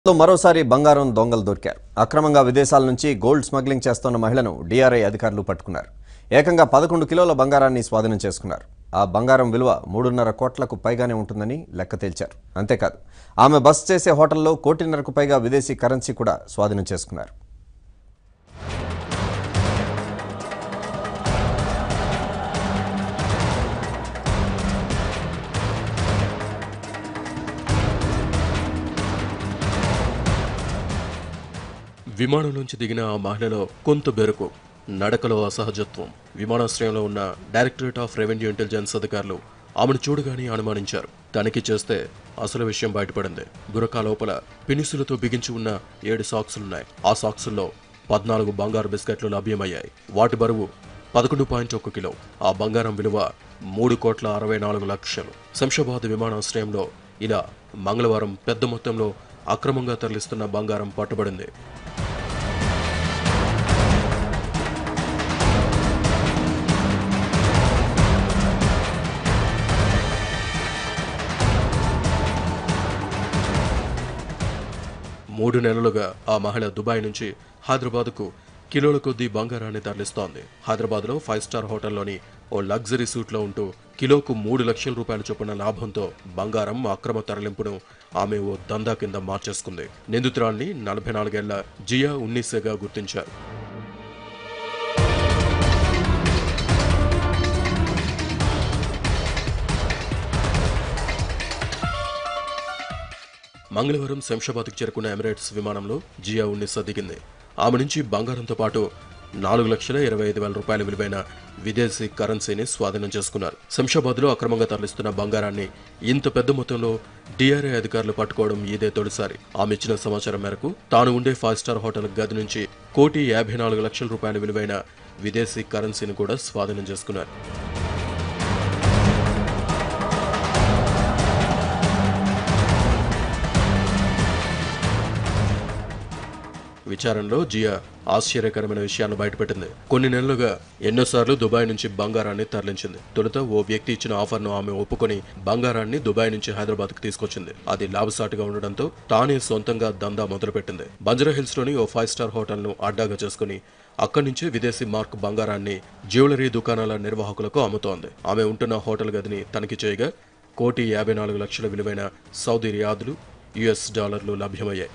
లో మరోసారి బంగారం దొంగలు దొరికారు అక్రమంగా విదేశాల నుంచి గోల్డ్ స్మగ్లింగ్ చేస్తున్న మహిళను డిఆర్ఐ అధికారులు పట్టుకున్నారు ఏకంగా పదకొండు కిలోల బంగారాన్ని స్వాధీనం చేసుకున్నారు ఆ బంగారం విలువ మూడున్నర కోట్లకు పైగానే ఉంటుందని లెక్క తేల్చారు అంతేకాదు ఆమె బస్ చేసే హోటల్లో కోటిన్నరకు పైగా విదేశీ కరెన్సీ కూడా స్వాధీనం చేసుకున్నారు విమానం నుంచి దిగిన ఆ మహిళలో కొంత బెరుకు నడకలో అసహజత్వం విమానాశ్రయంలో ఉన్న డైరెక్టరేట్ ఆఫ్ రెవెన్యూ ఇంటెలిజెన్స్ అధికారులు ఆమెను చూడగానే అనుమానించారు తనిఖీ చేస్తే అసలు విషయం బయటపడింది గురకా లోపల పినిసులతో బిగించి ఉన్న ఏడు సాక్సులున్నాయి ఆ సాక్సుల్లో పద్నాలుగు బంగారు బిస్కెట్లు లభ్యమయ్యాయి వాటి బరువు పదకొండు పాయింట్ ఒక్క కిలో ఆ బంగారం విలువ మూడు కోట్ల అరవై నాలుగు లక్షలు శంషాబాద్ విమానాశ్రయంలో ఇలా మంగళవారం పెద్ద మొత్తంలో అక్రమంగా తరలిస్తున్న బంగారం పట్టుబడింది మూడు నెలలుగా ఆ మహిళ దుబాయ్ నుంచి హైదరాబాద్కు కిలోల కొద్దీ బంగారాన్ని తరలిస్తోంది హైదరాబాద్లో ఫైవ్ స్టార్ హోటల్లోని ఓ లగ్జరీ సూట్లో ఉంటూ కిలోకు మూడు లక్షల రూపాయల చొప్పున లాభంతో బంగారం అక్రమ తరలింపును ఆమె ఓ దందా కింద మార్చేసుకుంది నిందితురాల్ని నలభై నాలుగేళ్ల జియా ఉన్నీసేగా గుర్తించారు మంగళవారం శంషాబాద్కు చేరుకున్న ఎమిరేట్స్ విమానంలో జియా ఉన్నిసా దిగింది ఆమె నుంచి బంగారంతో పాటు నాలుగు లక్షల ఇరవై ఐదు వేల రూపాయల విలువైన విదేశీ కరెన్సీని స్వాధీనం చేసుకున్నారు శంషాబాద్లో అక్రమంగా తరలిస్తున్న బంగారాన్ని ఇంత పెద్ద మొత్తంలో డిఆర్ఐ అధికారులు పట్టుకోవడం ఇదే తొలిసారి ఆమె ఇచ్చిన సమాచారం మేరకు తాను ఉండే ఫైవ్ స్టార్ హోటల్ గది నుంచి కోటి యాభై నాలుగు లక్షల రూపాయల విలువైన విదేశీ కరెన్సీని కూడా స్వాధీనం చేసుకున్నారు విచారణలో జియా ఆశ్చర్యకరమైన విషయాన్ని బయటపెట్టింది కొన్ని నెలలుగా ఎన్నోసార్లు దుబాయ్ నుంచి బంగారాన్ని తరలించింది తొలుత ఓ వ్యక్తి ఇచ్చిన ఆఫర్ను ఆమె ఒప్పుకొని బంగారాన్ని దుబాయ్ నుంచి హైదరాబాద్కు తీసుకొచ్చింది అది లాభసాటిగా ఉండడంతో తానే సొంతంగా దందా మొదలుపెట్టింది బంజరా హిల్స్ లోని ఓ ఫైవ్ స్టార్ హోటల్ ను అడ్డాగా చేసుకుని అక్కడి నుంచే విదేశీ మార్క్ బంగారాన్ని జ్యువెలరీ దుకాణాల నిర్వాహకులకు అమ్ముతోంది ఆమె ఉంటున్న హోటల్ గదిని తనిఖీ చేయగా కోటి యాభై నాలుగు లక్షల విలువైన సౌదీ రియాదులు యుఎస్ డాలర్లు లభ్యమయ్యాయి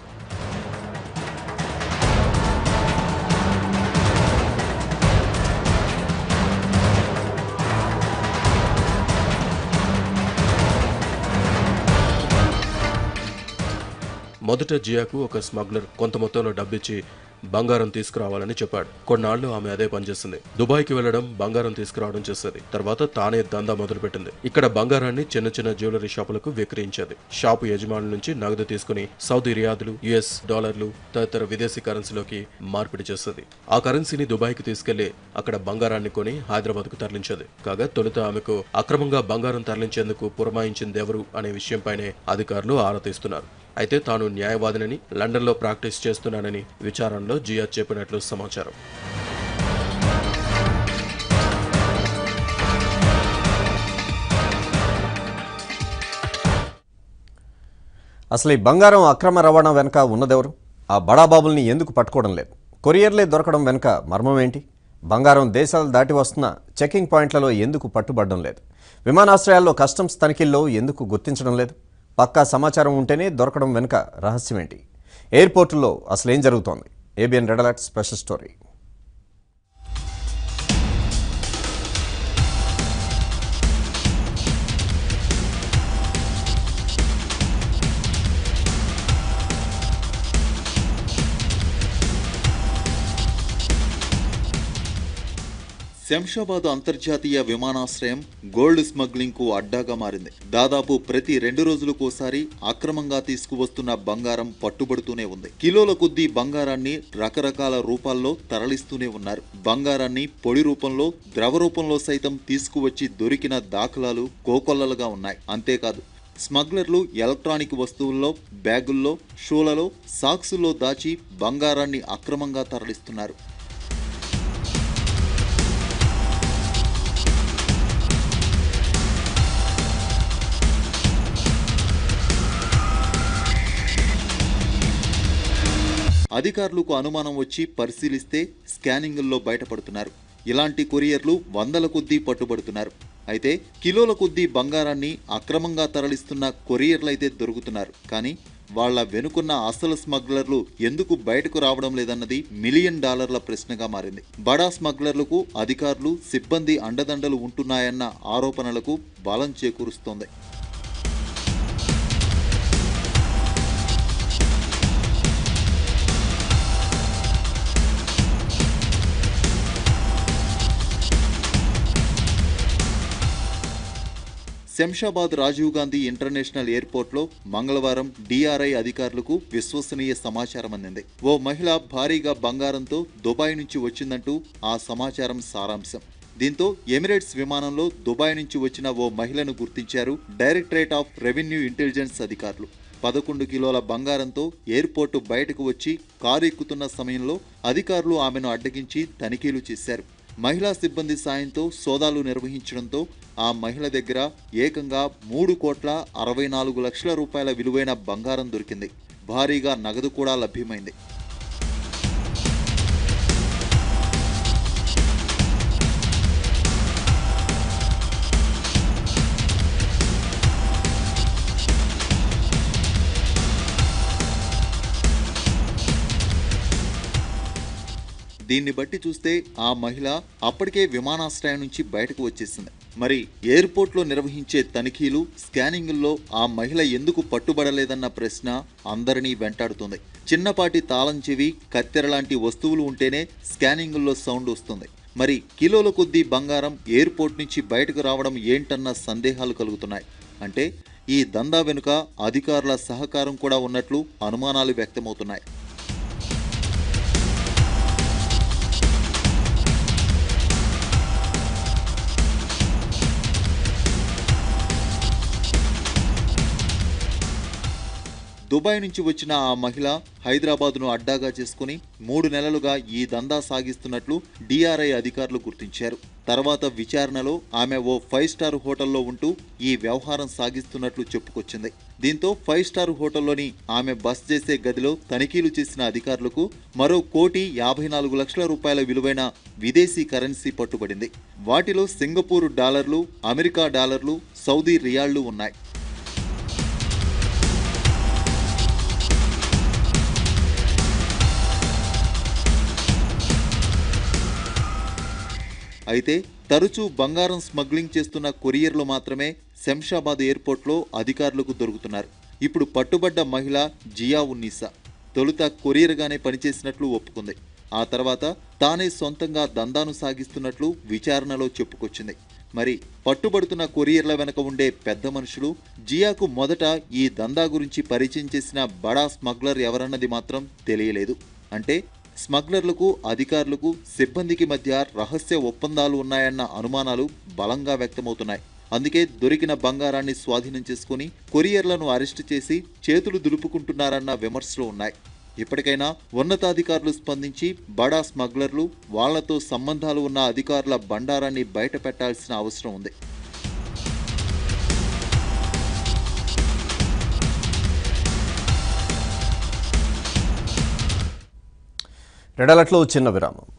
మొదట జియాకు ఒక స్మగ్లర్ కొంత మొత్తంలో డబ్బిచ్చి బంగారం తీసుకురావాలని చెప్పాడు కొన్నాళ్లు ఆమె అదే పనిచేసింది దుబాయ్కి వెళ్లడం బంగారం తీసుకురావడం చేసేది తర్వాత తానే దందా మొదలుపెట్టింది ఇక్కడ బంగారాన్ని చిన్న చిన్న జ్యువెలరీ షాపులకు విక్రయించేది షాపు యజమానుల నుంచి నగదు తీసుకుని సౌదీ రియాదులు యుఎస్ డాలర్లు తదితర విదేశీ కరెన్సీలోకి మార్పిడి చేసేది ఆ కరెన్సీని దుబాయ్కి తీసుకెళ్లి అక్కడ బంగారాన్ని కొని హైదరాబాద్కు తరలించేది కాగా తొలుత ఆమెకు అక్రమంగా బంగారం తరలించేందుకు పురమాయించిందెవరు అనే విషయంపైనే అధికారులు ఆరా తీస్తున్నారు అయితే తాను న్యాయవాదినని లండన్లో ప్రాక్టీస్ చేస్తున్నానని విచారణలో జియా చెప్పినట్లు సమాచారం అసలు ఈ బంగారం అక్రమ రవాణా వెనుక ఉన్నదెవరు ఆ బడాబాబుల్ని ఎందుకు పట్టుకోవడం లేదు కొరియర్లే దొరకడం వెనుక మర్మం ఏంటి బంగారం దేశాలు దాటి వస్తున్న చెకింగ్ పాయింట్లలో ఎందుకు పట్టుబడడం లేదు విమానాశ్రయాల్లో కస్టమ్స్ తనిఖీల్లో ఎందుకు గుర్తించడం లేదు పక్కా సమాచారం ఉంటేనే దొరకడం వెనుక రహస్యం ఏంటి ఎయిర్పోర్టుల్లో అసలు ఏం జరుగుతోంది ABN red alert special story Shamshabad అంతర్జాతీయ విమానాశ్రయం గోల్డ్ స్మగ్లింగ్ కు అడ్డాగా మారింది దాదాపు ప్రతి రెండు రోజులకోసారి అక్రమంగా తీసుకువస్తున్న బంగారం పట్టుబడుతూనే ఉంది కిలోల కొద్దీ బంగారాన్ని రకరకాల రూపాల్లో తరలిస్తూనే ఉన్నారు బంగారాన్ని పొడి రూపంలో ద్రవ రూపంలో సైతం తీసుకువచ్చి దొరికిన దాఖలాలు కోకొల్లలుగా ఉన్నాయి అంతేకాదు స్మగ్లర్లు ఎలక్ట్రానిక్ వస్తువుల్లో బ్యాగుల్లో షూలలో సాక్సుల్లో దాచి బంగారాన్ని అక్రమంగా తరలిస్తున్నారు అధికారులకు అనుమానం వచ్చి పరిశీలిస్తే స్కానింగుల్లో బయటపడుతున్నారు ఇలాంటి కొరియర్లు వందల కొద్దీ పట్టుబడుతున్నారు అయితే కిలోల కొద్దీ బంగారాన్ని అక్రమంగా తరలిస్తున్న కొరియర్లైతే దొరుకుతున్నారు కానీ వాళ్ళ వెనుకున్న అసలు స్మగ్లర్లు ఎందుకు బయటకు రావడం లేదన్నది మిలియన్ డాలర్ల ప్రశ్నగా మారింది బడా స్మగ్లర్లకు అధికారులు సిబ్బంది అండదండలు ఉంటున్నాయన్న ఆరోపణలకు బలం చేకూరుస్తోంది శంషాబాద్ రాజీవ్ గాంధీ ఇంటర్నేషనల్ ఎయిర్పోర్ట్లో మంగళవారం డిఆర్ఐ అధికారులకు విశ్వసనీయ సమాచారం అందింది ఓ మహిళ భారీగా బంగారంతో దుబాయ్ నుంచి వచ్చిందంటూ ఆ సమాచారం సారాంశం దీంతో ఎమిరేట్స్ విమానంలో దుబాయ్ నుంచి వచ్చిన ఓ మహిళను గుర్తించారు డైరెక్టరేట్ ఆఫ్ రెవెన్యూ ఇంటెలిజెన్స్ అధికారులు పదకొండు కిలోల బంగారంతో ఎయిర్పోర్టు బయటకు వచ్చి కారు ఎక్కుతున్న సమయంలో అధికారులు ఆమెను అడ్డగించి తనిఖీలు చేశారు మహిళా సిబ్బంది సాయంతో సోదాలు నిర్వహించడంతో ఆ మహిళ దగ్గర ఏకంగా మూడు కోట్ల అరవై నాలుగు లక్షల రూపాయల విలువైన బంగారం దొరికింది భారీగా నగదు కూడా లభ్యమైంది దీన్ని బట్టి చూస్తే ఆ మహిళ అప్పటికే విమానాశ్రయం నుంచి బయటకు వచ్చేసింది మరి ఎయిర్పోర్ట్లో నిర్వహించే తనిఖీలు స్కానింగుల్లో ఆ మహిళ ఎందుకు పట్టుబడలేదన్న ప్రశ్న అందరినీ వెంటాడుతుంది చిన్నపాటి తాళం చెవి కత్తెర లాంటి వస్తువులు ఉంటేనే స్కానింగుల్లో సౌండ్ వస్తుంది మరి కిలోల కొద్దీ బంగారం ఎయిర్పోర్ట్ నుంచి బయటకు రావడం ఏంటన్న సందేహాలు కలుగుతున్నాయి అంటే ఈ దందా వెనుక అధికారుల సహకారం కూడా ఉన్నట్లు అనుమానాలు వ్యక్తమవుతున్నాయి దుబాయ్ నుంచి వచ్చిన ఆ మహిళ హైదరాబాద్ను అడ్డాగా చేసుకుని మూడు నెలలుగా ఈ దందా సాగిస్తున్నట్లు డిఆర్ఐ అధికారులు గుర్తించారు తర్వాత విచారణలో ఆమె ఓ ఫైవ్ స్టార్ హోటల్లో ఉంటూ ఈ వ్యవహారం సాగిస్తున్నట్లు చెప్పుకొచ్చింది దీంతో ఫైవ్ స్టార్ హోటల్లోని ఆమె బస్ చేసే గదిలో తనిఖీలు చేసిన అధికారులకు మరో కోటి యాభై నాలుగు లక్షల రూపాయల విలువైన విదేశీ కరెన్సీ పట్టుబడింది వాటిలో సింగపూర్ డాలర్లు అమెరికా డాలర్లు సౌదీ రియాళ్లు ఉన్నాయి అయితే తరచూ బంగారం స్మగ్లింగ్ చేస్తున్న కొరియర్లు మాత్రమే శంషాబాద్ ఎయిర్పోర్ట్లో అధికారులకు దొరుకుతున్నారు ఇప్పుడు పట్టుబడ్డ మహిళ జియా ఉన్నీసా తొలుత కొరియర్గానే పనిచేసినట్లు ఒప్పుకుంది ఆ తర్వాత తానే సొంతంగా దందాను సాగిస్తున్నట్లు విచారణలో చెప్పుకొచ్చింది మరి పట్టుబడుతున్న కొరియర్ల వెనక ఉండే పెద్ద మనుషులు జియాకు మొదట ఈ దందా గురించి పరిచయం చేసిన బడా స్మగ్లర్ ఎవరన్నది మాత్రం తెలియలేదు అంటే స్మగ్లర్లకు అధికారులకు సిబ్బందికి మధ్య రహస్య ఒప్పందాలు ఉన్నాయన్న అనుమానాలు బలంగా వ్యక్తమవుతున్నాయి అందుకే దొరికిన బంగారాన్ని స్వాధీనం చేసుకుని కొరియర్లను అరెస్టు చేసి చేతులు దులుపుకుంటున్నారన్న విమర్శలు ఉన్నాయి ఇప్పటికైనా ఉన్నతాధికారులు స్పందించి బడా స్మగ్లర్లు వాళ్లతో సంబంధాలు ఉన్న అధికారుల బండారాన్ని బయట పెట్టాల్సిన అవసరం ఉంది రెడలట్లో చిన్న విరామం